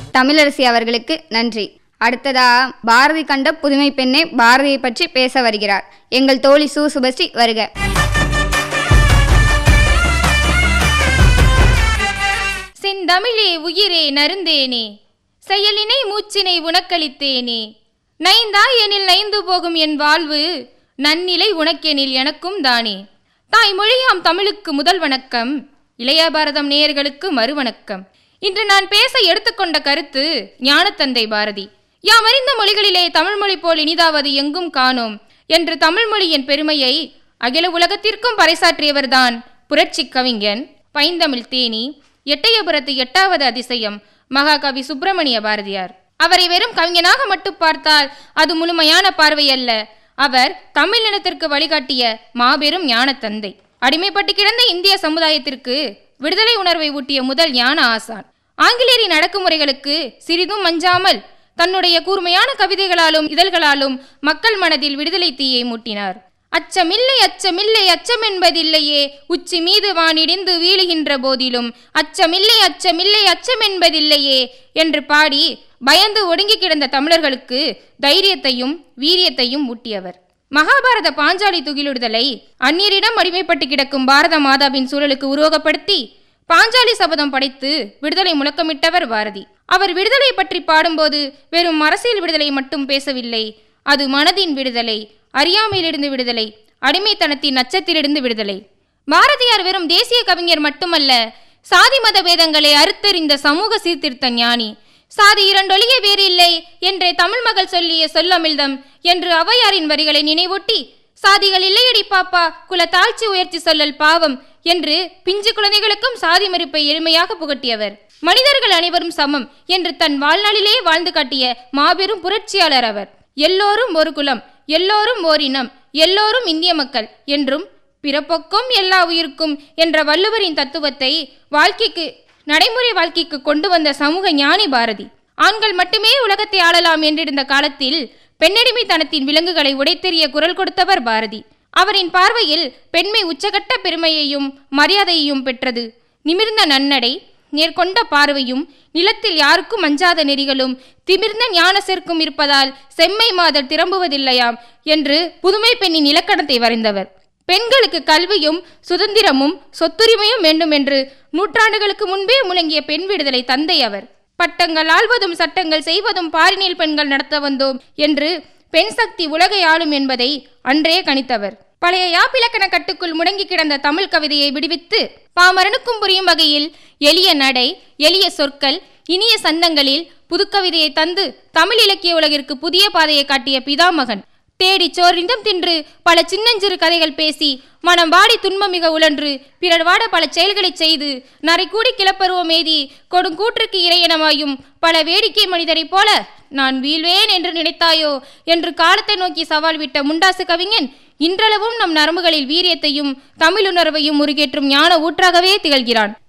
தமிழரசி அவர்களுக்கு நன்றி அடுத்ததா பாரதி கண்ட புதுமை பெண்ணே பாரதியை பற்றி பேச வருகிறார் எங்கள் தோழி சு சுபஸ்ரீ வருக செந்தமிழே உயிரே நருந்தேனே செயலினை மூச்சினை உனக்களித்தேனே நைந்தாய் எனில் நைந்து போகும் என் வாழ்வு நன்னிலை உனக்கெனில் எனக்கும் தானே தாய்மொழியாம் தமிழுக்கு முதல் வணக்கம் இளைய பாரதம் நேயர்களுக்கு மறுவணக்கம் இன்று நான் பேச எடுத்துக்கொண்ட கருத்து ஞானத்தந்தை பாரதி யாம் அறிந்த மொழிகளிலே தமிழ்மொழி போல் இனிதாவது எங்கும் காணோம் என்று தமிழ்மொழியின் பெருமையை அகில உலகத்திற்கும் பறைசாற்றியவர்தான் புரட்சி கவிஞன் பைந்தமிழ் தேனி எட்டயபுரத்து எட்டாவது அதிசயம் மகாகவி சுப்பிரமணிய பாரதியார் அவரை வெறும் கவிஞனாக மட்டும் பார்த்தால் அது முழுமையான பார்வை அல்ல அவர் தமிழ் இனத்திற்கு வழிகாட்டிய மாபெரும் ஞான தந்தை அடிமைப்பட்டு கிடந்த இந்திய சமுதாயத்திற்கு விடுதலை உணர்வை ஊட்டிய முதல் ஞான ஆசான் ஆங்கிலேயரின் அடக்குமுறைகளுக்கு சிறிதும் மஞ்சாமல் தன்னுடைய கூர்மையான கவிதைகளாலும் இதழ்களாலும் மக்கள் மனதில் விடுதலை தீயை மூட்டினார் அச்சமில்லை அச்சமில்லை அச்சம் என்பதில்லையே உச்சி மீது வானிடிந்து வீழுகின்ற போதிலும் அச்சமில்லை அச்சமில்லை அச்சம் என்பதில்லையே என்று பாடி பயந்து ஒடுங்கி கிடந்த தமிழர்களுக்கு தைரியத்தையும் வீரியத்தையும் ஊட்டியவர் மகாபாரத பாஞ்சாலி துகிலுடுதலை அந்நியரிடம் அடிமைப்பட்டு கிடக்கும் பாரத மாதாவின் சூழலுக்கு உருவகப்படுத்தி பாஞ்சாலி சபதம் படைத்து விடுதலை முழக்கமிட்டவர் பாரதி அவர் விடுதலை பற்றி பாடும்போது வெறும் அரசியல் விடுதலை மட்டும் பேசவில்லை அது மனதின் விடுதலை அறியாமையிலிருந்து விடுதலை அடிமைத்தனத்தின் நச்சத்திலிருந்து விடுதலை பாரதியார் வெறும் தேசிய கவிஞர் மட்டுமல்ல சாதி மத பேதங்களை அறுத்தறிந்த சமூக சீர்திருத்த ஞானி சாதி இரண்டொழிய வேறு இல்லை என்றே தமிழ் மகள் சொல்லிய சொல்லமிழ்தம் என்று ஔவையாரின் வரிகளை நினைவூட்டி சாதிகள் இல்லையடி பாப்பா குல தாழ்ச்சி உயர்த்தி சொல்லல் பாவம் என்று பிஞ்சு குழந்தைகளுக்கும் சாதி மறுப்பை எளிமையாக புகட்டியவர் மனிதர்கள் அனைவரும் சமம் என்று தன் வாழ்நாளிலே வாழ்ந்து காட்டிய மாபெரும் புரட்சியாளர் அவர் எல்லோரும் ஒரு குலம் எல்லோரும் ஓரினம் எல்லோரும் இந்திய மக்கள் என்றும் பிறப்பொக்கும் எல்லா உயிருக்கும் என்ற வள்ளுவரின் தத்துவத்தை வாழ்க்கைக்கு நடைமுறை வாழ்க்கைக்கு கொண்டு வந்த சமூக ஞானி பாரதி ஆண்கள் மட்டுமே உலகத்தை ஆளலாம் என்றிருந்த காலத்தில் பெண்ணடிமைத்தனத்தின் விலங்குகளை உடைத்தெறிய குரல் கொடுத்தவர் பாரதி அவரின் பார்வையில் பெண்மை உச்சகட்ட பெருமையையும் மரியாதையையும் பெற்றது நிமிர்ந்த நன்னடை நேர்கொண்ட பார்வையும் நிலத்தில் யாருக்கும் அஞ்சாத நெறிகளும் திமிர்ந்த ஞான செருக்கும் இருப்பதால் செம்மை மாதர் திரும்புவதில்லையாம் என்று புதுமை பெண்ணின் இலக்கணத்தை வரைந்தவர் பெண்களுக்கு கல்வியும் சுதந்திரமும் சொத்துரிமையும் வேண்டும் என்று நூற்றாண்டுகளுக்கு முன்பே முழங்கிய பெண் விடுதலை தந்தை அவர் பட்டங்கள் ஆள்வதும் சட்டங்கள் செய்வதும் பாரினில் பெண்கள் நடத்த வந்தோம் என்று பெண் சக்தி உலகை ஆளும் என்பதை அன்றே கணித்தவர் பழைய யாப்பிலக்கண கட்டுக்குள் முடங்கி கிடந்த தமிழ் கவிதையை விடுவித்து பாமரனுக்கும் புரியும் வகையில் எளிய நடை எளிய சொற்கள் இனிய சந்தங்களில் புதுக்கவிதையை தந்து தமிழ் இலக்கிய உலகிற்கு புதிய பாதையை காட்டிய பிதாமகன் தேடி சோர்ந்தும் தின்று பல சின்னஞ்சிறு கதைகள் பேசி மனம் வாடி துன்பம் மிக உழன்று பிறர் வாட பல செயல்களைச் செய்து நரை கூடி கிளப்பருவம் ஏதி கொடுங்கூற்றுக்கு இறையனமாயும் பல வேடிக்கை மனிதரைப் போல நான் வீழ்வேன் என்று நினைத்தாயோ என்று காலத்தை நோக்கி சவால் விட்ட முண்டாசு கவிஞன் இன்றளவும் நம் நரம்புகளில் வீரியத்தையும் தமிழுணர்வையும் உருகேற்றும் ஞான ஊற்றாகவே திகழ்கிறான்